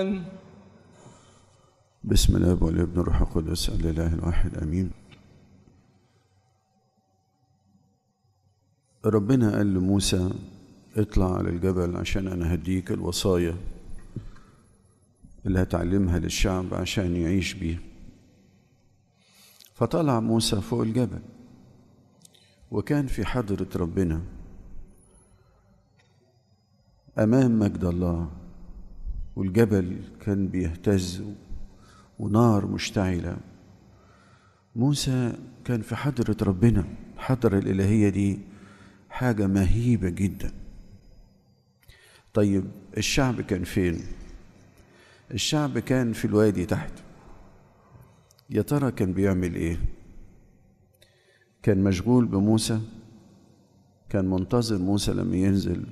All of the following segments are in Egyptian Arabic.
بسم الله والابن والروح القدس الاله الواحد امين ربنا قال لموسى اطلع على الجبل عشان انا هديك الوصايا اللي هتعلمها للشعب عشان يعيش بيها فطلع موسى فوق الجبل وكان في حضرة ربنا أمام مجد الله والجبل كان بيهتز ونار مشتعلة موسى كان في حضرة ربنا الحضرة الإلهية دي حاجة مهيبة جدا طيب الشعب كان فين الشعب كان في الوادي تحت يا ترى كان بيعمل ايه كان مشغول بموسى كان منتظر موسى لما ينزل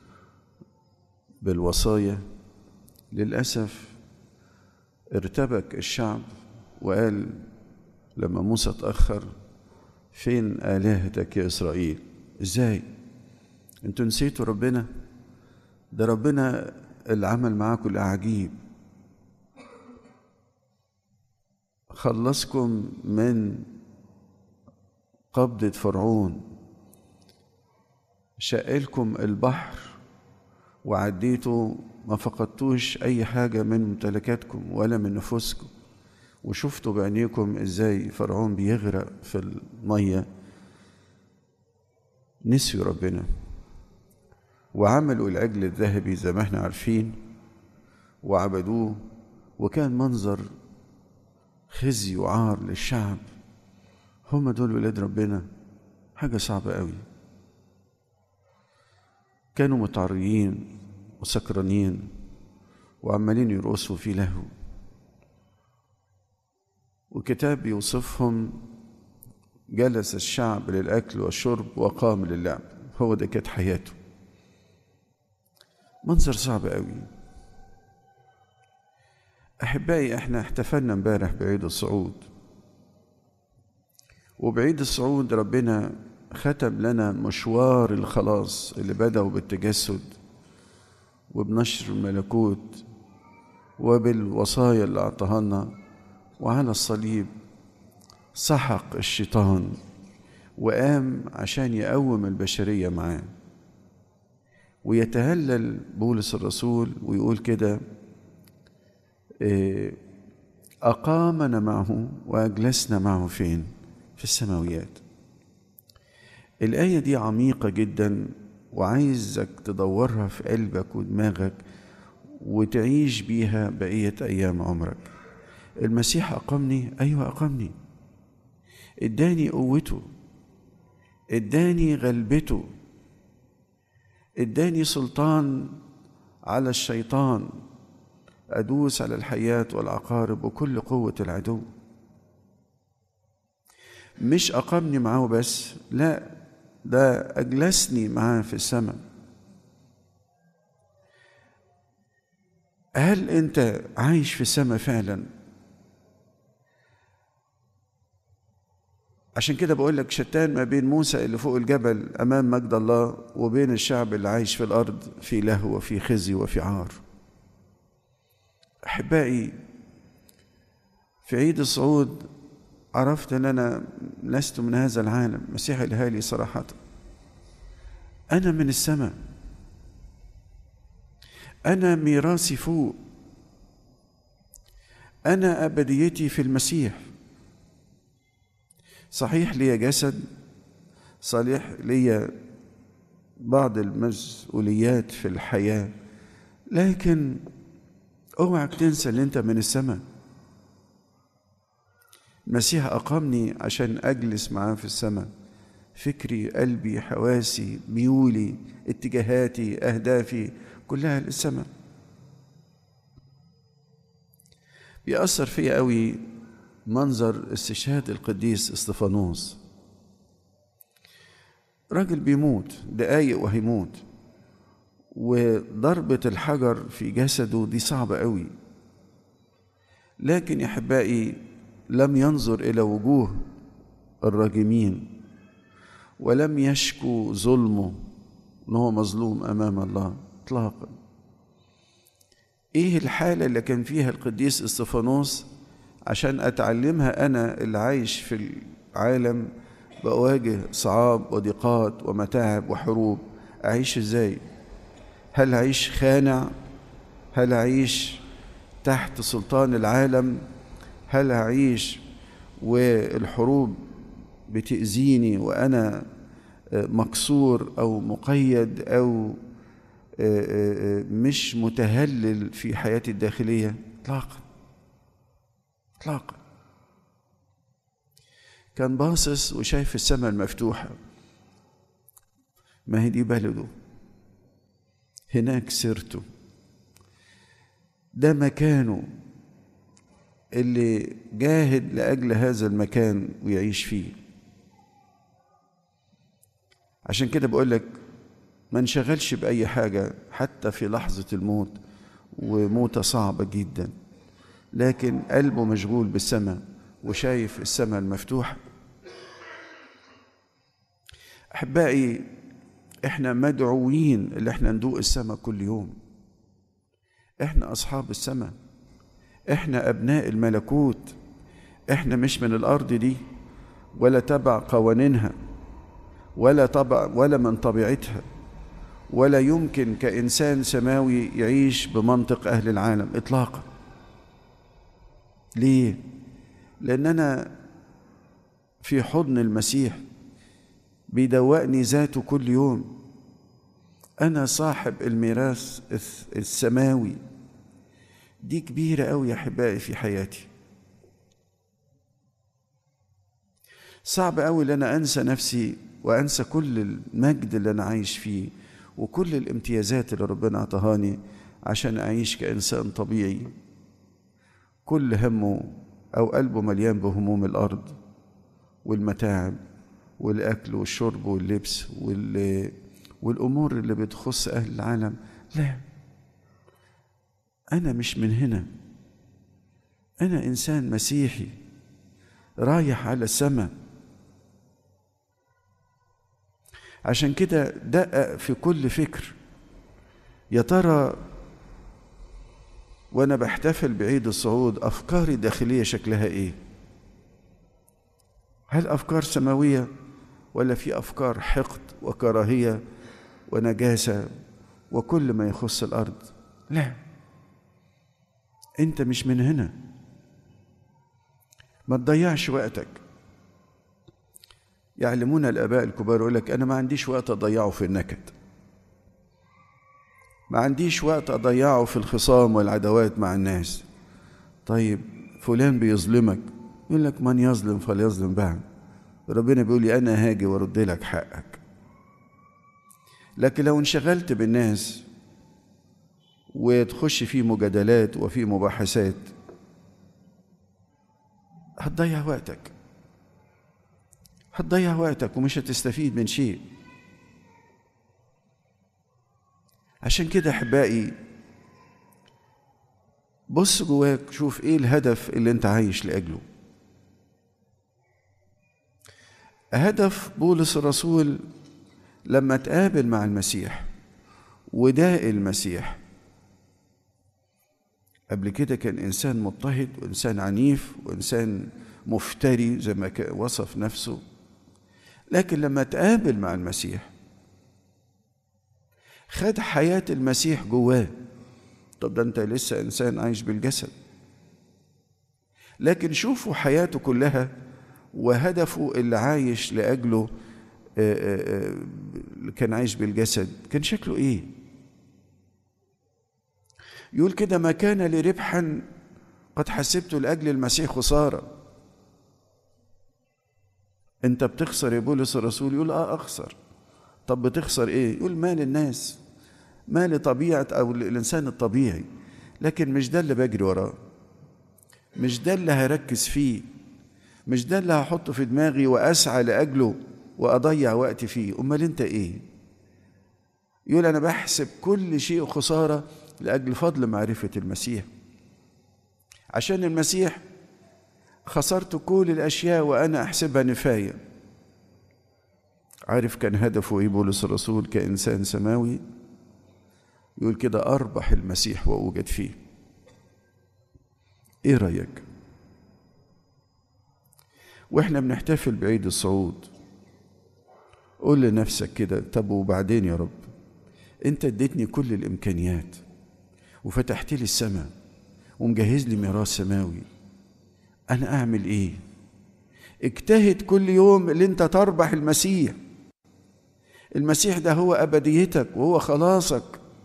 بالوصايا للأسف ارتبك الشعب وقال لما موسى اتأخر فين آلهتك يا إسرائيل إزاي انتوا نسيتوا ربنا ده ربنا اللي عمل معاكم الأعاجيب خلصكم من قبضة فرعون شقلكم البحر وعديتوا ما فقدتوش أي حاجة من ممتلكاتكم ولا من نفوسكم وشفتوا بعينيكم إزاي فرعون بيغرق في المية نسيوا ربنا وعملوا العجل الذهبي زي ما احنا عارفين وعبدوه وكان منظر خزي وعار للشعب هم دول ولاد ربنا حاجة صعبة قوي كانوا متعريين وسكرانين وعمالين يرقصوا في لهو وكتاب يوصفهم جلس الشعب للأكل والشرب وقام للعب هو ده كانت حياته منظر صعب قوي أحبائي احنا احتفلنا امبارح بعيد الصعود وبعيد الصعود ربنا ختم لنا مشوار الخلاص اللي بدأوا بالتجسد وبنشر الملكوت وبالوصايا اللي أعطاها لنا وعلى الصليب سحق الشيطان وقام عشان يقوم البشرية معاه ويتهلل بولس الرسول ويقول كده أقامنا معه وأجلسنا معه فين؟ في السماويات الآية دي عميقة جدا وعايزك تدورها في قلبك ودماغك وتعيش بيها بقية أيام عمرك المسيح أقامني أيوة أقامني اداني قوته اداني غلبته اداني سلطان على الشيطان ادوس على الحياه والعقارب وكل قوه العدو مش اقامني معاه بس لا ده اجلسني معاه في السماء هل انت عايش في السماء فعلا عشان كده بقول لك شتان ما بين موسى اللي فوق الجبل امام مجد الله وبين الشعب اللي عايش في الارض في لهو وفي خزي وفي عار احبائي في عيد الصعود عرفت ان انا لست من هذا العالم مسيح الهالي صراحه انا من السماء انا ميراثي فوق انا ابديتي في المسيح صحيح لي جسد صحيح لي بعض المسؤوليات في الحياة لكن اوعك تنسى ان انت من السماء المسيح اقامني عشان اجلس معاه في السماء فكري قلبي حواسي ميولي اتجاهاتي اهدافي كلها للسماء بيأثر فيا قوي منظر استشهاد القديس استفانوس راجل بيموت دقايق وهيموت وضربة الحجر في جسده دي صعبة قوي لكن يا أحبائي لم ينظر إلى وجوه الراجمين ولم يشكو ظلمه ان هو مظلوم امام الله اطلاقا ايه الحالة اللي كان فيها القديس استفانوس عشان اتعلمها انا اللي عايش في العالم بواجه صعاب وضيقات ومتاعب وحروب اعيش ازاي هل اعيش خانع هل اعيش تحت سلطان العالم هل اعيش والحروب بتأذيني وأنا مكسور أو مقيد أو مش متهلل في حياتي الداخلية إطلاقا إطلاقا كان باصص وشايف السماء المفتوحة ما هي دي بلده هناك سيرته ده مكانه اللي جاهد لأجل هذا المكان ويعيش فيه عشان كده بقول لك ما انشغلش بأي حاجة حتى في لحظة الموت وموتة صعبة جدا لكن قلبه مشغول بالسماء وشايف السماء المفتوحة أحبائي إحنا مدعوين اللي إحنا ندوق السماء كل يوم إحنا أصحاب السماء إحنا أبناء الملكوت إحنا مش من الأرض دي ولا تبع قوانينها ولا طبع ولا من طبيعتها ولا يمكن كإنسان سماوي يعيش بمنطق أهل العالم إطلاقا ليه؟ لأن أنا في حضن المسيح بيدوقني ذاته كل يوم أنا صاحب الميراث السماوي دي كبيرة أوي يا أحبائي في حياتي صعب أوي إن أنا أنسى نفسي وأنسى كل المجد اللي أنا عايش فيه وكل الامتيازات اللي ربنا أعطاهاني عشان أعيش كإنسان طبيعي كل همه أو قلبه مليان بهموم الأرض والمتاعب والأكل والشرب واللبس وال... والأمور اللي بتخص أهل العالم لا أنا مش من هنا أنا إنسان مسيحي رايح على السماء عشان كده دقق في كل فكر يا ترى وانا بحتفل بعيد الصعود افكاري الداخليه شكلها ايه هل افكار سماويه ولا في افكار حقد وكراهيه ونجاسه وكل ما يخص الارض لا انت مش من هنا ما تضيعش وقتك يعلمون الآباء الكبار يقول لك أنا ما عنديش وقت أضيعه في النكد ما عنديش وقت أضيعه في الخصام والعداوات مع الناس طيب فلان بيظلمك يقول لك من يظلم فليظلم بعد ربنا بيقول لي أنا هاجي وأرد لك حقك لكن لو انشغلت بالناس وتخش في مجادلات وفي مباحثات هتضيع وقتك هتضيع وقتك ومش هتستفيد من شيء عشان كده احبائي بص جواك شوف ايه الهدف اللي انت عايش لاجله هدف بولس الرسول لما تقابل مع المسيح وداء المسيح قبل كده كان انسان مضطهد وانسان عنيف وانسان مفتري زي ما وصف نفسه لكن لما تقابل مع المسيح خد حياة المسيح جواه طب ده انت لسه انسان عايش بالجسد لكن شوفوا حياته كلها وهدفه اللي عايش لاجله اللي كان عايش بالجسد كان شكله ايه يقول كده ما كان لي ربحا قد حسبته لاجل المسيح خساره انت بتخسر يا بولس الرسول يقول اه اخسر طب بتخسر ايه يقول مال الناس مال طبيعة او الانسان الطبيعي لكن مش ده اللي بجري وراه مش ده اللي هركز فيه مش ده اللي هحطه في دماغي واسعى لاجله واضيع وقتي فيه امال انت ايه يقول انا بحسب كل شيء خساره لاجل فضل معرفه المسيح عشان المسيح خسرت كل الاشياء وانا احسبها نفايه عارف كان هدفه ايه بولس الرسول كانسان سماوي يقول كده أربح المسيح وأوجد فيه إيه رأيك؟ وإحنا بنحتفل بعيد الصعود قول لنفسك كده طب وبعدين يا رب أنت اديتني كل الإمكانيات وفتحت لي السماء ومجهز لي ميراث سماوي أنا أعمل إيه؟ اجتهد كل يوم اللي أنت تربح المسيح المسيح ده هو أبديتك وهو خلاصك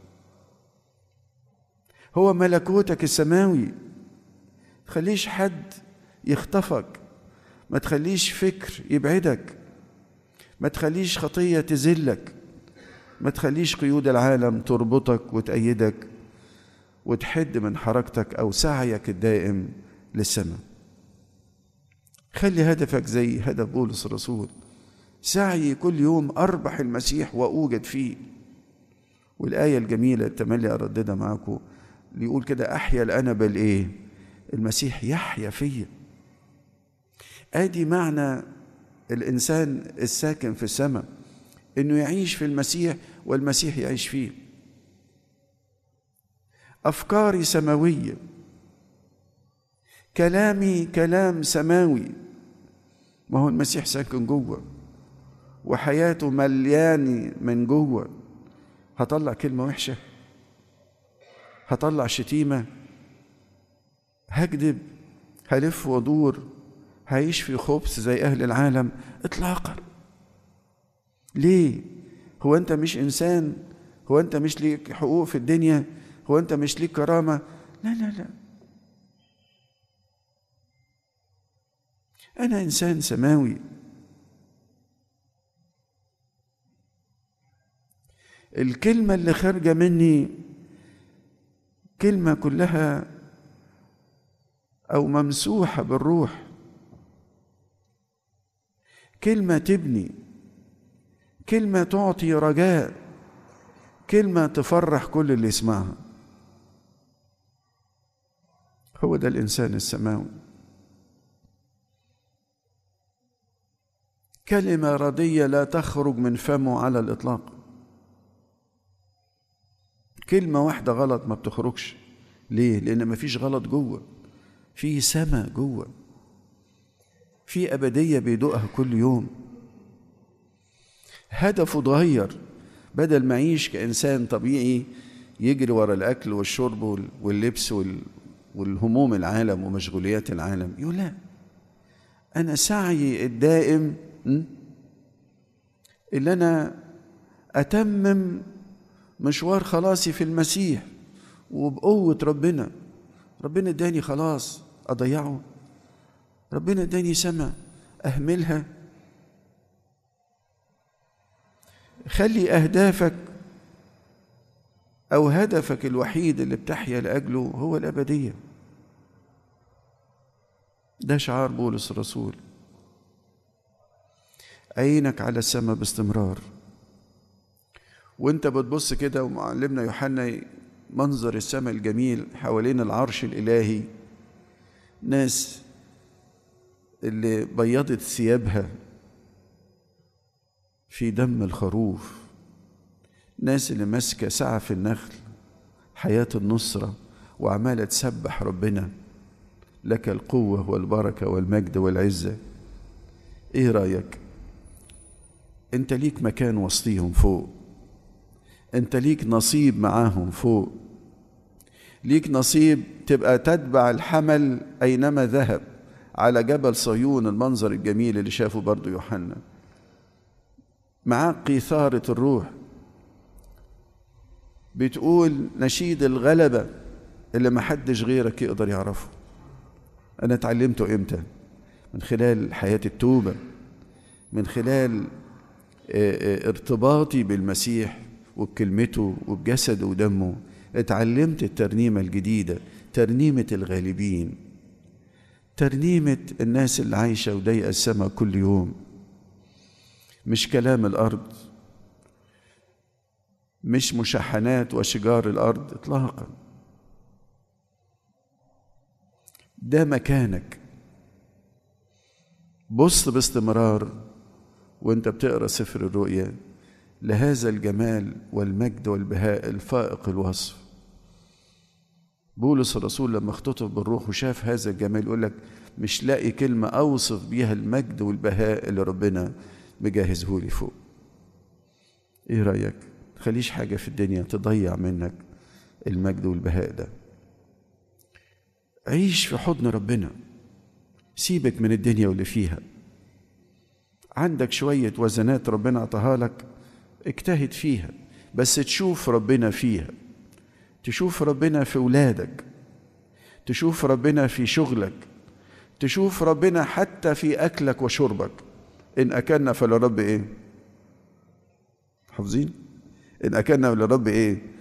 هو ملكوتك السماوي تخليش حد يخطفك ما تخليش فكر يبعدك ما تخليش خطية تذلك ما تخليش قيود العالم تربطك وتأيدك وتحد من حركتك أو سعيك الدائم للسماء خلي هدفك زي هدف بولس الرسول سعي كل يوم أربح المسيح وأوجد فيه والآية الجميلة التملي أرددها معاكم اللي يقول كده أحيا الأنا بل إيه المسيح يحيا فيا آدي معنى الإنسان الساكن في السماء إنه يعيش في المسيح والمسيح يعيش فيه أفكاري سماوية كلامي كلام سماوي ما هو المسيح ساكن جوه وحياته مليانة من جوه هطلع كلمة وحشة هطلع شتيمة هكذب هلف وادور هعيش في خبث زي أهل العالم إطلاقا ليه؟ هو أنت مش إنسان؟ هو أنت مش ليك حقوق في الدنيا؟ هو أنت مش ليك كرامة؟ لا لا لا أنا إنسان سماوي الكلمة اللي خارجة مني كلمة كلها أو ممسوحة بالروح كلمة تبني كلمة تعطي رجاء كلمة تفرح كل اللي يسمعها هو ده الإنسان السماوي كلمة ردية لا تخرج من فمه على الإطلاق كلمة واحدة غلط ما بتخرجش ليه؟ لأن مفيش غلط جوه في سما جوه في أبدية بيدوقها كل يوم هدفه اتغير بدل ما يعيش كإنسان طبيعي يجري ورا الأكل والشرب واللبس والهموم العالم ومشغوليات العالم يقول لا أنا سعي الدائم اللي أنا أتمم مشوار خلاصي في المسيح وبقوة ربنا ربنا اداني خلاص أضيعه ربنا اداني سما أهملها خلي أهدافك أو هدفك الوحيد اللي بتحيا لأجله هو الأبدية ده شعار بولس الرسول عينك على السماء باستمرار وانت بتبص كده ومعلمنا يوحنا منظر السماء الجميل حوالين العرش الإلهي ناس اللي بيضت ثيابها في دم الخروف ناس اللي ماسكة سعة في النخل حياة النصرة وعمالة تسبح ربنا لك القوة والبركة والمجد والعزة ايه رأيك انت ليك مكان وسطيهم فوق انت ليك نصيب معاهم فوق ليك نصيب تبقى تتبع الحمل اينما ذهب على جبل صهيون المنظر الجميل اللي شافه برضو يوحنا معاك قيثارة الروح بتقول نشيد الغلبة اللي محدش غيرك يقدر يعرفه أنا اتعلمته إمتى من خلال حياة التوبة من خلال ارتباطي بالمسيح وبكلمته وبجسده ودمه اتعلمت الترنيمة الجديدة ترنيمة الغالبين ترنيمة الناس اللي عايشة وضايقة السماء كل يوم مش كلام الأرض مش مشحنات وشجار الأرض إطلاقا ده مكانك بص باستمرار وانت بتقرا سفر الرؤيا لهذا الجمال والمجد والبهاء الفائق الوصف بولس الرسول لما اختطف بالروح وشاف هذا الجمال يقول لك مش لاقي كلمة أوصف بيها المجد والبهاء اللي ربنا مجهزه لي فوق ايه رأيك تخليش حاجة في الدنيا تضيع منك المجد والبهاء ده عيش في حضن ربنا سيبك من الدنيا واللي فيها عندك شوية وزنات ربنا عطاها لك اجتهد فيها بس تشوف ربنا فيها تشوف ربنا في ولادك تشوف ربنا في شغلك تشوف ربنا حتى في أكلك وشربك إن أكلنا فلرب إيه حافظين إن أكلنا فلرب إيه